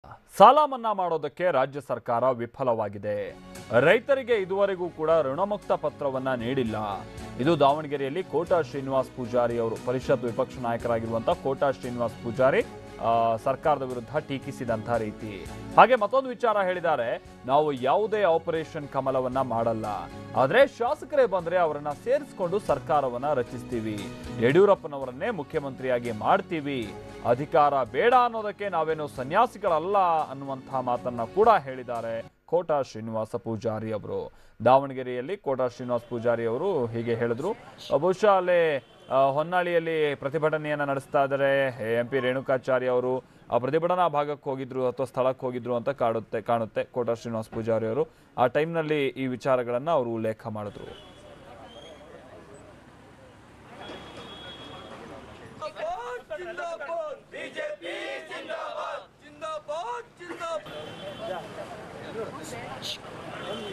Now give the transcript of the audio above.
ಸಾಲ ಮನ್ನಾ ಮಾಡೋದಕ್ಕೆ ರಾಜ್ಯ ಸರ್ಕಾರ ವಿಫಲವಾಗಿದೆ ರೈತರಿಗೆ ಇದುವರೆಗೂ ಕೂಡ ಋಣಮುಕ್ತ ಪತ್ರವನ್ನ ನೀಡಿಲ್ಲ ಇದು ದಾವಣಗೆರೆಯಲ್ಲಿ ಕೋಟಾ ಶ್ರೀನಿವಾಸ್ ಪೂಜಾರಿ ಅವರು ಪರಿಷತ್ ವಿಪಕ್ಷ ನಾಯಕರಾಗಿರುವಂತಹ ಕೋಟಾ ಶ್ರೀನಿವಾಸ್ ಪೂಜಾರಿ ಆ, ಸರ್ಕಾರದ ವಿರುದ್ಧ ಟೀಕಿಸಿದಂತಹ ರೀತಿ ಹಾಗೆ ಮತ್ತೊಂದು ವಿಚಾರ ಹೇಳಿದ್ದಾರೆ ನಾವು ಯಾವುದೇ ಆಪರೇಷನ್ ಕಮಲವನ್ನ ಮಾಡಲ್ಲ ಆದ್ರೆ ಶಾಸಕರೇ ಬಂದ್ರೆ ಅವರನ್ನ ಸೇರಿಸಿಕೊಂಡು ಸರ್ಕಾರವನ್ನ ರಚಿಸ್ತೀವಿ ಯಡಿಯೂರಪ್ಪನವರನ್ನೇ ಮುಖ್ಯಮಂತ್ರಿಯಾಗಿ ಮಾಡ್ತೀವಿ ಅಧಿಕಾರ ಬೇಡ ಅನ್ನೋದಕ್ಕೆ ನಾವೇನು ಸನ್ಯಾಸಿಗಳಲ್ಲ ಅನ್ನುವಂತಹ ಮಾತನ್ನ ಕೂಡ ಹೇಳಿದ್ದಾರೆ ಕೋಟಾ ಶ್ರೀನಿವಾಸ ಪೂಜಾರಿ ಅವರು ದಾವಣಗೆರೆಯಲ್ಲಿ ಕೋಟಾ ಶ್ರೀನಿವಾಸ ಪೂಜಾರಿ ಅವರು ಹೀಗೆ ಹೇಳಿದ್ರು ಬಹುಶಃ ಅಲ್ಲೇ ಆ, ಹೊನ್ನಾಳಿಯಲ್ಲಿ ಪ್ರತಿಭಟನೆಯನ್ನ ನಡೆಸ್ತಾ ಇದ್ದಾರೆ ಎಂ ಪಿ ರೇಣುಕಾಚಾರ್ಯ ಅವರು ಆ ಪ್ರತಿಭಟನಾ ಭಾಗಕ್ಕೆ ಹೋಗಿದ್ರು ಅಥವಾ ಸ್ಥಳಕ್ಕೆ ಹೋಗಿದ್ರು ಅಂತ ಕಾಡುತ್ತೆ ಕಾಣುತ್ತೆ ಕೋಟಾ ಶ್ರೀನಿವಾಸ ಪೂಜಾರಿ ಅವರು ಆ ಟೈಮ್ನಲ್ಲಿ ಈ ವಿಚಾರಗಳನ್ನ ಅವರು ಉಲ್ಲೇಖ ಮಾಡಿದ್ರು जिंदाबाद बीजेपी जिंदाबाद जिंदाबाद जिंदाबाद